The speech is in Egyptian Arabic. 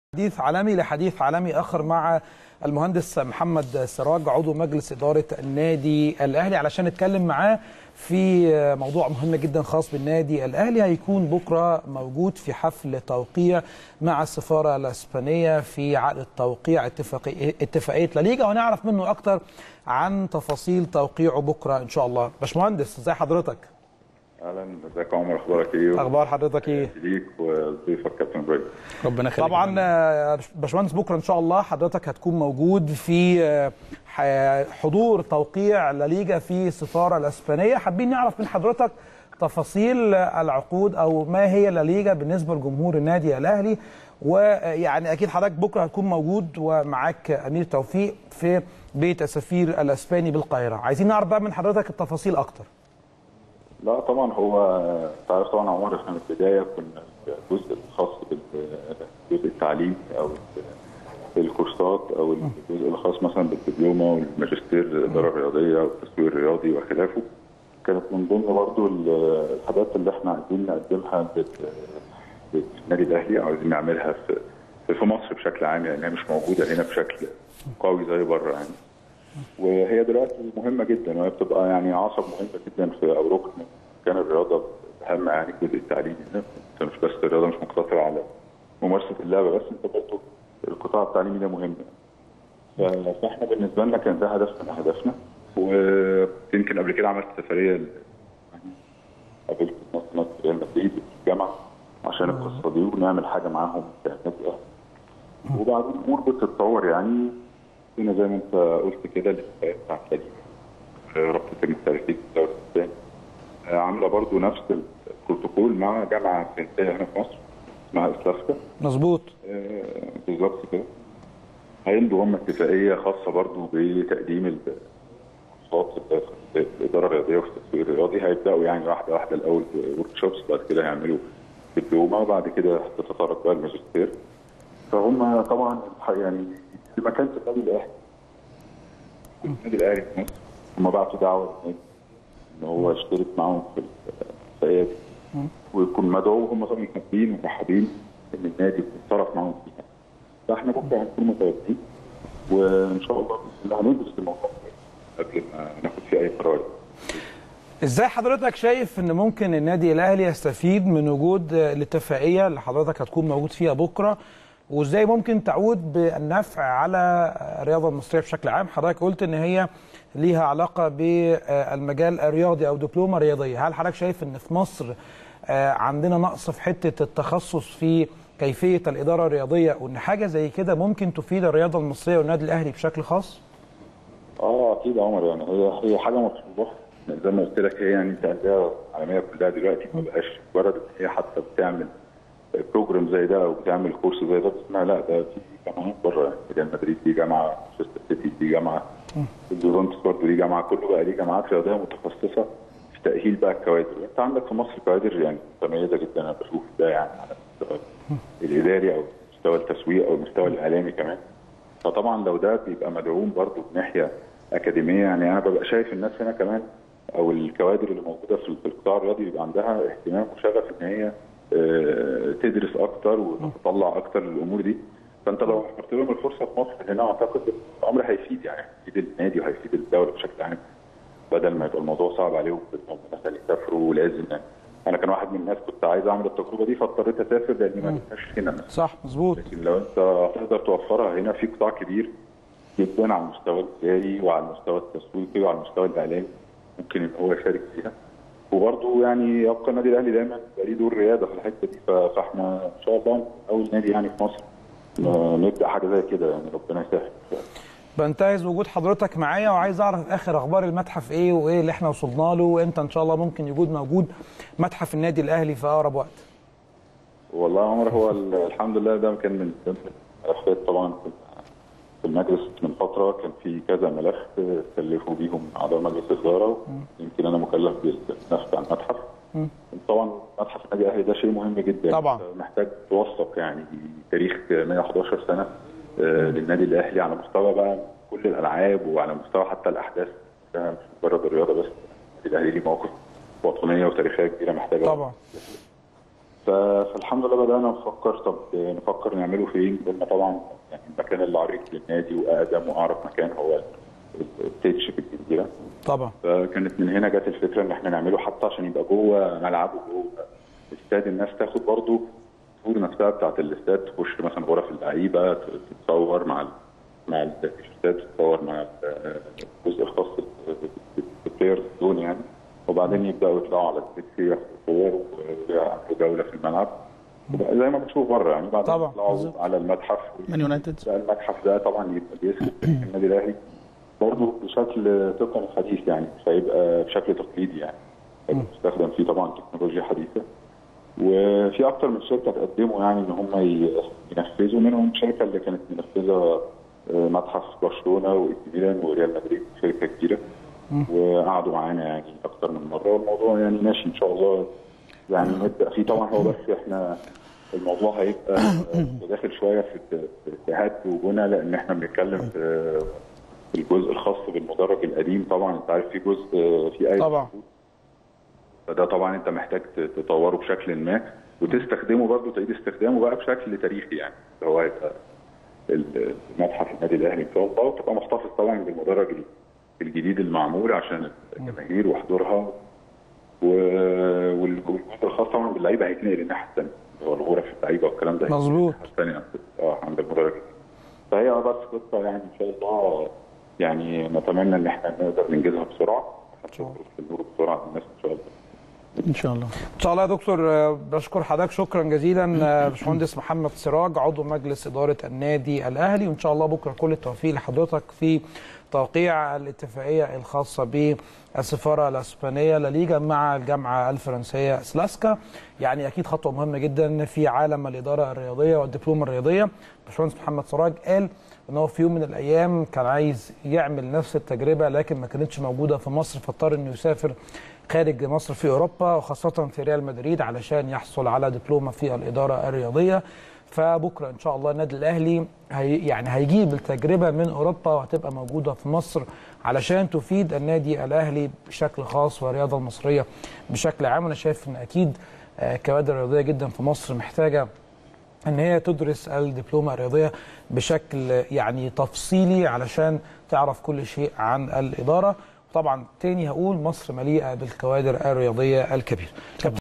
حديث عالمي لحديث عالمي اخر مع المهندس محمد سراج عضو مجلس اداره النادي الاهلي علشان نتكلم معاه في موضوع مهم جدا خاص بالنادي الاهلي هيكون بكره موجود في حفل توقيع مع السفاره الاسبانيه في عقد توقيع اتفاقيه اتفاقيه لا ليجا وهنعرف منه اكتر عن تفاصيل توقيعه بكره ان شاء الله باشمهندس ازي حضرتك اهلا ازيك يا عمر اخبارك ايه؟ اخبار حضرتك ايه؟ ليك وضيفك كابتن ابراهيم ربنا يخليك طبعا آه، باشمهندس بكره ان شاء الله حضرتك هتكون موجود في آه، ح- حضور توقيع لا ليجا في السفاره الاسبانيه حابين نعرف من حضرتك تفاصيل العقود او ما هي لا ليجا بالنسبه لجمهور النادي الاهلي ويعني اكيد حضرتك بكره هتكون موجود ومعاك امير توفيق في بيت السفير الاسباني بالقاهره عايزين نعرف بقى من حضرتك التفاصيل اكتر لا طبعا هو انت عارف طبعا يا عمر احنا من البدايه كنا الجزء الخاص بالجزء التعليمي او الكورسات او الجزء الخاص مثلا بالدبلومه والماجستير الاداره الرياضيه والتسويق الرياضي وخلافه كانت من ضمن برضو الحاجات اللي احنا عايزين نقدمها لل- للنادي الاهلي او عايزين نعملها في في مصر بشكل عام يعني هي مش موجوده هنا بشكل قوي زي بره يعني وهي دلوقتي مهمه جدا وهي بتبقى يعني عصب مهمه جدا في او ركن من كان الرياضه اهم يعني الجزء التعليمي ده انت مش بس الرياضه مش مقتصره على ممارسه اللعبه بس انت برضه القطاع التعليمي ده مهم ف- فاحنا بالنسبه لنا كان ده هدف من اهدافنا ويمكن قبل كده عملت سفريه ل- يعني قابلت ناس ناس في ريال مدريد في الجامعه عشان القصه دي ونعمل حاجه معاهم في النادي الاهلي وبعدين الامور بتتطور يعني هنا زي ما انت قلت كده الاتفاقيه بتاعت سليم رابطه المحترفين في الدوري الثاني عامله برضو نفس البروتوكول مع جامعه فرنسيه هنا في مصر اسمها اسلافكا مظبوط آه، بالظبط كده هيمضوا هم اتفاقيه خاصه برضو بتقديم الكورسات في الاداره الرياضيه وفي التسويق الرياضي هيبداوا يعني واحده واحده الاول ورك شوبس بعد كده هيعملوا دبلومه وبعد كده هتتطرق بقى الماجستير فهم طبعا الح- يعني في مكان في النادي الاهلي النادي الاهلي في مصر هم بعتوا دعوه للنادي ان هو يشترك معاهم في الاتفاقيه دي ويكون مدعو هم طبعا حابين ومرحبين ان النادي يكون طرف معاهم فيها فاحنا بكره هنكون متواجدين وان شاء الله باذن الله هندرس الموضوع قبل ما ناخد فيه اي قرار ازاي حضرتك شايف ان ممكن النادي الاهلي يستفيد من وجود الاتفاقيه اللي حضرتك هتكون موجود فيها بكره وازاي ممكن تعود بالنفع على الرياضه المصريه بشكل عام حضرتك قلت ان هي ليها علاقه بالمجال الرياضي او دبلومه رياضيه هل حضرتك شايف ان في مصر آه، عندنا نقص في حته التخصص في كيفيه الاداره الرياضيه وان حاجه زي كده ممكن تفيد الرياضه المصريه والنادي الاهلي بشكل خاص اه اكيد يا عمر يعني هي هي حاجه مطلوبه زي ما قلت لك هي يعني انت الانديه العالميه كلها دلوقتي ما بقاش مجرد ان هي حتى بتعمل بروجرام زي ده او بتعمل كورس زي ده بتسمع لا ده في جامعات بره يعني ريال مدريد دي جامعه مانشستر سيتي دي جامعه اليوفنتوس برضه دي جامعه كله بقى ليه جامعات رياضيه متخصصه في تاهيل بقى الكوادر انت عندك في مصر كوادر يعني متميزه جدا انا بشوف ده يعني على المستوى الاداري او مستوى التسويق او المستوى الاعلامي كمان فطبعا لو ده بيبقى مدعوم برضه من ناحيه اكاديميه يعني انا ببقى شايف الناس هنا كمان او الكوادر اللي موجوده في في القطاع الرياضي بيبقى عندها اهتمام وشغف ان هي آه، تدرس اكتر وتطلع اكتر الامور دي فانت لو وفرت لهم الفرصه في مصر هنا اعتقد الامر هيفيد يعني هيفيد النادي وهيفيد الدوله بشكل عام بدل ما يبقى الموضوع صعب عليهم انهم مثلا يسافروا ولازم يعني انا كان واحد من الناس كنت عايز اعمل التجربه دي فاضطريت اسافر لان ما لقيتهاش هنا مثلا صح مظبوط لكن لو انت تقدر توفرها هنا في قطاع كبير جدا على المستوى الاداري وعلى المستوى التسويقي وعلى المستوى الاعلامي ممكن ان هو يشارك فيها وبرضه يعني يبقى النادي الاهلي دايما يبقى ليه دور رياده في الحته دي ف- فاحنا ان شاء الله اول نادي يعني في مصر ن- نبدا حاجه زي كده يعني ربنا يسهل بنتهز وجود حضرتك معايا وعايز اعرف اخر اخبار المتحف ايه وايه اللي احنا وصلنا له وامتى ان شاء الله ممكن يكون موجود متحف النادي الاهلي في اقرب وقت والله يا عمر هو ال- الحمد لله ده كان من ضمن الملفات طبعا في- في المجلس من فتره كان في كذا ملف كلفوا بيهم اعضاء مجلس الاداره يمكن انا مكلف بالنفس عن المتحف طبعا متحف النادي الاهلي ده شيء مهم جدا طبعاً. أنت محتاج توثق يعني تاريخ 111 سنه آه، للنادي الاهلي على مستوى بقى كل الالعاب وعلى مستوى حتى الاحداث ده مش مجرد الرياضه بس النادي الاهلي ليه مواقف وطنيه وتاريخيه كبيره محتاجه طبعا ف- فالحمد لله بدانا نفكر طب نفكر نعمله فين قلنا طبعا يعني المكان اللي عريق للنادي واقدم واعرف مكان هو التتش في الجزيره طبعا فكانت من هنا جت الفكره ان احنا نعمله حتى عشان يبقى جوه ملعبه جوه استاد الناس تاخد برضه الصور نفسها بتاعت الاستاد تخش مثلا غرف اللعيبه تتصور مع ال- مع التيشيرتات تتصور مع ال- الجزء الخاص بالبلايرز زون يعني وبعدين يبداوا يطلعوا على التاكسي ياخدوا صور ويعملوا جوله في الملعب وبقى زي ما بنشوف بره يعني بعدين طبعا، يطلعوا بالظبط. على المتحف مان يونايتد ده المتحف ده طبعا يبقى بيسند النادي الاهلي برضه بشكل تقني حديث يعني مش هيبقى بشكل تقليدي يعني هيبقى بيستخدم فيه طبعا تكنولوجيا حديثه وفي اكتر من شركه تقدموا يعني ان هم ي- ينفذوا منهم الشركه اللي كانت منفذه آه، متحف برشلونه واي ميلان وريال مدريد شركه كبيره وقعدوا معانا يعني اكتر من مره والموضوع يعني ماشي ان شاء الله يعني نبدا فيه طبعا هو بس احنا الموضوع هيبقى آه، داخل شويه في في- في هد وبنى لان احنا بنتكلم في في الجزء الخاص بالمدرج القديم طبعا انت عارف في جزء آه، في اي طبعا فده طبعا انت محتاج ت- تطوره بشكل ما وتستخدمه برضه تعيد استخدامه بقى بشكل تاريخي يعني اللي هو هيبقى ال- المتحف النادي الاهلي ان شاء الله وتبقى محتفظ طبعا بالمدرج الجديد المعمول عشان الجماهير وحضورها و- والجزء الخاص طبعا باللعيبه هيتنقل الناحيه الثانيه اللي هو الغرف اللعيبه والكلام ده مظبوط. الناحية الثانيه اه عند المدرج فهي بس قصه يعني ان شاء الله يعني نتمنى ان احنا نقدر ننجزها بسرعه عشان تخرج في النور بسرعه للناس ان شاء الله ان شاء الله ان شاء الله يا دكتور آه، بشكر حضرتك شكرا جزيلا آه، باشمهندس محمد سراج عضو مجلس اداره النادي الاهلي وان شاء الله بكره كل التوفيق لحضرتك في توقيع الاتفاقيه الخاصه بالسفاره الاسبانيه لليجا مع الجامعه الفرنسيه سلاسكا يعني اكيد خطوه مهمه جدا في عالم الاداره الرياضيه والدبلومه الرياضيه باشمهندس محمد سراج قال ان هو في يوم من الايام كان عايز يعمل نفس التجربه لكن ما كانتش موجوده في مصر فاضطر انه يسافر خارج مصر في اوروبا وخاصه في ريال مدريد علشان يحصل على دبلومه في الاداره الرياضيه فبكره ان شاء الله النادي الاهلي هي يعني هيجيب التجربه من اوروبا وهتبقى موجوده في مصر علشان تفيد النادي الاهلي بشكل خاص والرياضه المصريه بشكل عام وانا شايف ان اكيد آه، كوادر رياضيه جدا في مصر محتاجه ان هي تدرس الدبلومه الرياضيه بشكل يعني تفصيلي علشان تعرف كل شيء عن الاداره طبعا تاني هقول مصر مليئه بالكوادر الرياضيه الكبيره